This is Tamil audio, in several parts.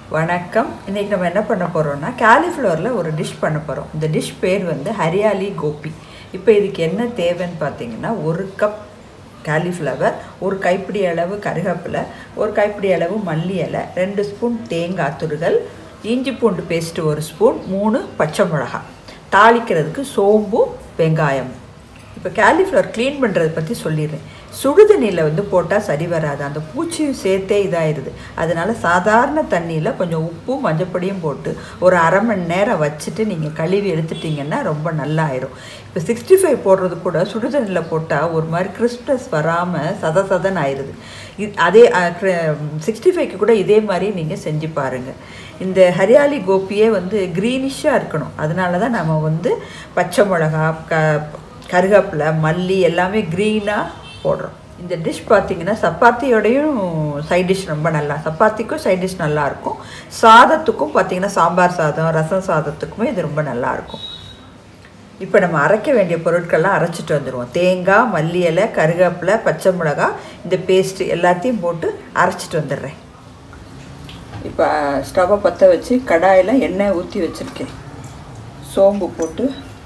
வணக்கம் இன்றைக்கி நம்ம என்ன பண்ண போகிறோம்னா காலிஃப்ளவரில் ஒரு டிஷ் பண்ண போகிறோம் இந்த டிஷ் பேர் வந்து ஹரியாலி கோபி இப்போ இதுக்கு என்ன தேவைன்னு பார்த்தீங்கன்னா ஒரு கப் காலிஃப்ளவர் ஒரு கைப்பிடி அளவு கருவேப்பிலை ஒரு கைப்பிடி அளவு மல்லி இலை ரெண்டு ஸ்பூன் தேங்காய் துருகல் இஞ்சி பூண்டு பேஸ்ட்டு ஒரு ஸ்பூன் மூணு பச்சை மிளகாய் தாளிக்கிறதுக்கு சோம்பு வெங்காயம் இப்போ காலிஃப்ளவர் க்ளீன் பண்ணுறதை பற்றி சொல்லிடுறேன் சுடுதண்ணியில் வந்து போட்டால் சரி வராது அந்த பூச்சியும் சேர்த்தே இதாகிடுது அதனால் சாதாரண தண்ணியில் கொஞ்சம் உப்பு மஞ்சப்பொடியும் போட்டு ஒரு அரை மணி நேரம் வச்சுட்டு நீங்கள் கழுவி எடுத்துட்டிங்கன்னா ரொம்ப நல்லா ஆயிரும் இப்போ சிக்ஸ்டி ஃபைவ் போடுறது கூட சுடுதண்ணியில் போட்டால் ஒரு மாதிரி கிறிஸ்மஸ் வராமல் சத சதன் ஆயிடுது இது அதே சிக்ஸ்டி ஃபைவ்க்கு கூட இதே மாதிரி நீங்கள் செஞ்சு பாருங்கள் இந்த ஹரியாலி கோபியே வந்து க்ரீனிஷாக இருக்கணும் அதனால தான் நம்ம வந்து பச்சை மிளகா க கருவேப்பிலை மல்லி எல்லாமே க்ரீனாக போடுறோம் இந்த டிஷ் பார்த்தீங்கன்னா சப்பாத்தியோடையும் சைட் டிஷ் ரொம்ப நல்லா சப்பாத்திக்கும் சைட் டிஷ் நல்லாயிருக்கும் சாதத்துக்கும் பார்த்தீங்கன்னா சாம்பார் சாதம் ரசம் சாதத்துக்குமே இது ரொம்ப நல்லாயிருக்கும் இப்போ நம்ம அரைக்க வேண்டிய பொருட்கள்லாம் அரைச்சிட்டு வந்துடுவோம் தேங்காய் மல்லி இலை கருவேப்பிலை பச்சை மிளகாய் இந்த பேஸ்ட்டு எல்லாத்தையும் போட்டு அரைச்சிட்டு வந்துடுறேன் இப்போ ஸ்டவ்வை பற்ற வச்சு கடாயில் எண்ணெய் ஊற்றி வச்சுருக்கேன் சோம்பு போட்டு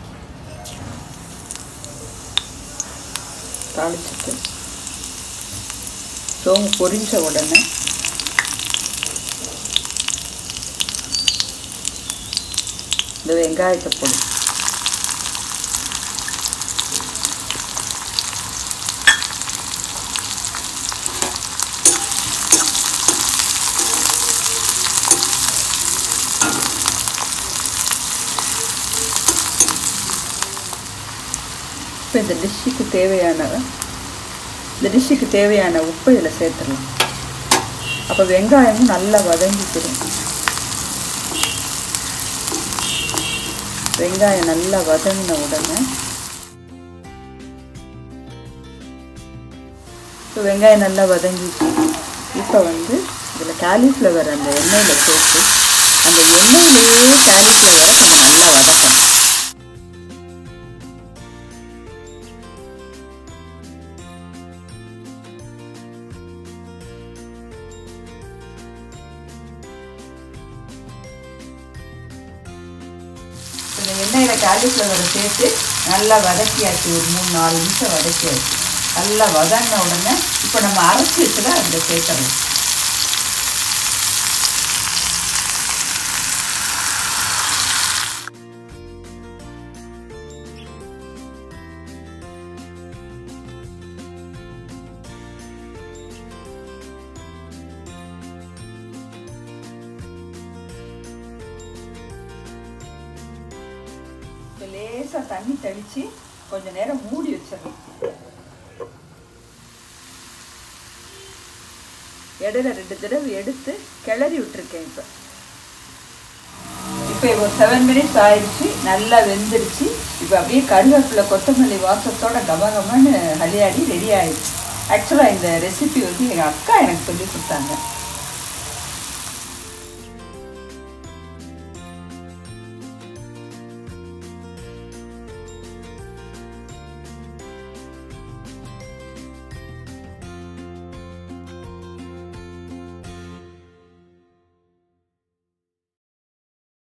தாளிச்சிட்டு சோம்பு பொரிஞ்ச உடனே இந்த வெங்காயத்தை போடு இப்போ இந்த டிஷ்ஷுக்கு தேவையான இந்த டிஷ்ஷுக்கு தேவையான உப்பு இதில் சேர்த்துடலாம் அப்போ வெங்காயமும் நல்லா வதங்கிக்கிறோம் வெங்காயம் நல்லா வதங்கின உடனே இப்போ வெங்காயம் நல்லா வதங்கிச்சு இப்போ வந்து இதில் காலிஃப்ளவர் அந்த எண்ணெயில் சேர்த்து அந்த எண்ணெயிலேயே காலிஃப்ளவரை நம்ம நல்லா வதக்கணும் இந்த எண்ணெயில் காலிஃப்ளவரை சேர்த்து நல்லா வதக்கியாச்சு ஒரு மூணு நாலு நிமிஷம் வதக்கியாச்சு நல்லா வதங்கின உடனே இப்போ நம்ம அரைச்சி வச்சுல அதில் சேர்க்கணும் இப்போ லேசாக தண்ணி தெளித்து கொஞ்சம் நேரம் மூடி வச்சிடலாம் இடையில ரெண்டு தடவை எடுத்து கிளறி விட்டுருக்கேன் இப்போ இப்போ ஒரு செவன் மினிட்ஸ் ஆயிடுச்சு நல்லா வெந்துருச்சு இப்போ அப்படியே கருவேப்பிலை கொத்தமல்லி வாசத்தோட கமகமன்னு ஹலியாடி ரெடி ஆயிடுச்சு ஆக்சுவலாக இந்த ரெசிபி வந்து எங்கள் அக்கா எனக்கு சொல்லி கொடுத்தாங்க